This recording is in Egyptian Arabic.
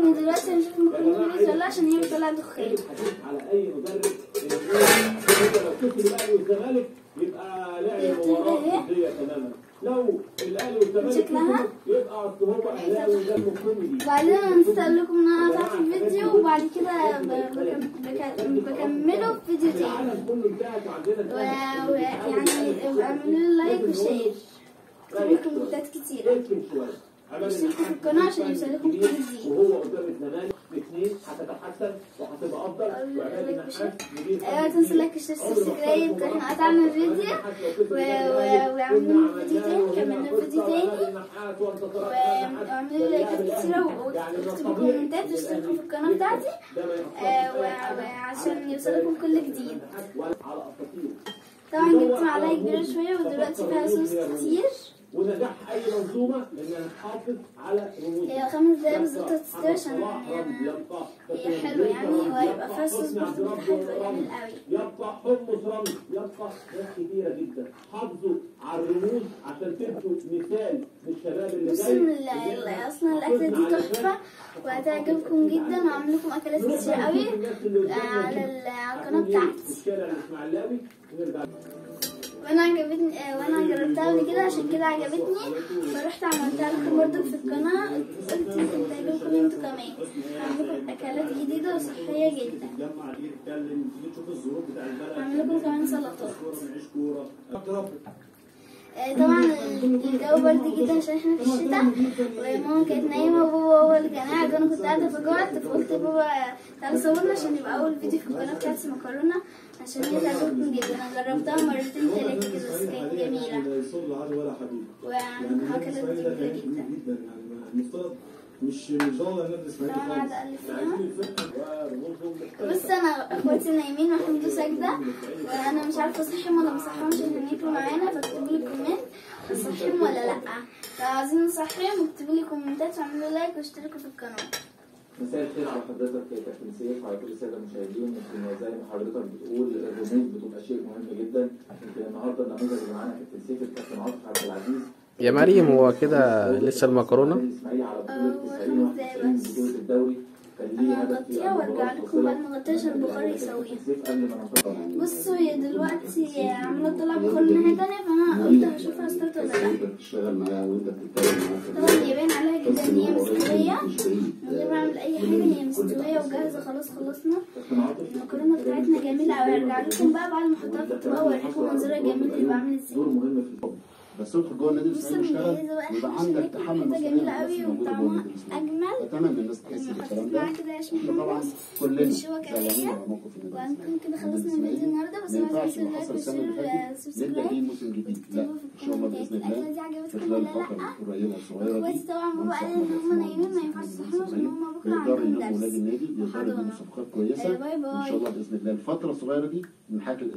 ان دلوقتي هنشوف المكرونه دي ولا عشان هي بتطلع دخان الحديث على اي مدرب إن انت لو كسب الاهلي والزمالك يبقى لعب مباراه وديه تماما لو الاهلي والزمالك شكلها؟ كسبوا، يبقى اصل هو اهلاوي وده كوميدي وبعدين انا نسيت اقول لكم ان انا قطعت الفيديو وبعد كده ب- بكم- بك- بكمله في فيديو تاني العالم كله انتهت وعندنا و- ويعني اعملوا لي لايك وشير سيبوا كومنتات كتيرة اركن شويه عمل اشتركوا في الحاج القناة عشان يوصلكم كل جديد وهو قدام الزمالك باثنين هتتحسن وهتبقى افضل وعماد النحاس مدير ايوه تنسوا لايك واشتراك سبسكرايب احنا قطعنا الفيديو و- و- وعملنا فيديو تاني كملنا الفيديو تاني واعملوا لي لايكات كتيرة واكتبوا كومنتات واشتركوا في القناة بتاعتي آه، و- وعشان يوصلكم كل جديد على اساطير طبعا جبت معلقة كبيرة شوية ودلوقتي فيها صوص كتير ونجاح اي منظومه انها تحافظ على رموزها هي خمس دقايق بالظبط هتستوي عشان يعني هي حلوة يعني وهيبقى فيها صوص برضه حلو جميل قوي يبقى حمص رمز يبقى ناس كتيره جدا حافظوا على الرموز عشان تبقوا مثال للشباب اللي بصوا جاي إن ال- ال- اصلا الاكله دي تحفه وهتعجبكم جدا وعامل لكم اكلات كتير قوي على ال- على القناه بتاعتي الشارع الاسماعيلاوي ونرجع وانا عجبتني آه، وانا جربتها قبل كده عشان كده عجبتني فرحت عملتها لكم برضه في القناه قلت يمكن تعجبكم انتوا كمان هعمل لكم اكلات جديده وصحيه جدا نجمع دي نتكلم تيجي تشوف الظروف بتاع البلد هعمل لكم كمان سلطات كوره بنعيش كوره رب آه، طبعا الجو برد جدا عشان احنا في الشتاء وماما كانت نايمه وبابا هو اللي كان قاعد وانا كنت قاعده فجوعت فقلت لبابا تعالى صورنا عشان يبقى اول فيديو في القناه بتاعتي مكرونه عشان هي تعجبكم جدا انا جربتها مرتين تلاته كده بس كانت جميله يصل العدو ولا حبيب وعندكم يعني اكلات الاسماعيلي ده جميله كان جدا جميل جدا يعني المفترض مش مش ضامن النادي الاسماعيلي طبعا قاعده خالص اقلب فيها ورموزهم بس انا اخواتي نايمين وحمدو ساجده وانا مش عارفه اصحيهم ولا مصحيهمش عشان ياكلوا معانا فاكتبوا لي كومنت اصحيهم ولا لا لو عايزين نصحيهم اكتبوا لي كومنتات واعملوا لايك واشتركوا في القناه مساء الخير على حضرتك يا كابتن سيف وعلى كل الساده المشاهدين يمكن زي ما حضرتك بتقول الرموز بتبقى شيء مهم جدا يمكن النهارده النموذج اللي معانا كابتن سيف الكابتن عاطف عبد العزيز يا مريم هو كده لسه المكرونة الاسماعيلي على آه، بطوله هو 90 خمس دقايق 91 بس. بطوله الدوري كان ليه انا هدف في هغطيها وارجع المباراة لكم بعد الفاصلة. ما اغطيها عشان البخار يسويها كابتن سيف قبل ما ننتقل بصوا هي دلوقتي عامله تطلع بخار من ناحيه تانية فانا قلت هشوفها استوت ولا لا انت بتشتغل معاه وانت بتتكلم معاه طبعا هي باين عليها جدا ان هي مستويه مش بعيد من غير ما اعمل اي حاجه هي مستويه وجاهزه خلاص خلصنا كابتن عاطف المكرونه بتاعتنا جميله قوي هرجع لكم بقى بعد ما احطها في الطبق واوريكم منظرها الجميل هيبقى عامل ازاي دور مهم في الحب بس ادخل جوه النادي بصوا الاسماعيلي مجهزه اشتغل بقى ويبقى عشان عندك يكون تحمل حته مسؤوليه جميله عن قوي الناس اللي موجودة جوه وطعمها النادي الاسماعيلي اجمل اتمنى الناس تحس انا بالكلام حطيت ده معاها كده عيش احنا طبعا محمص كلنا والشوكة زعلانين هي. على موقف النادي وهنكون كده الإسماعيلي. خلصنا الفيديو النهارده بس ما ما ينفعش تنسوش اللي اللايك حصل السنه اللي والشير فاتت نبدا والسبسكرايب بيه موسم جديد لا واكتبوا ان في شاء الله باذن الكومنتات الله الاكله دي في عجبتكم خلال ولا الفتره لا القريبه الصغيره دي اخواتي طبعا بابا قال ان هم نايمين ما ينفعش تصحيهم عشان هم بكره يقدروا عندهم يناموا درس ولاد النادي يقدروا وحضانة. يجيبوا صفقات كويسه باي باي. ان شاء الله باذن الله الفتره الصغيره دي من حاجه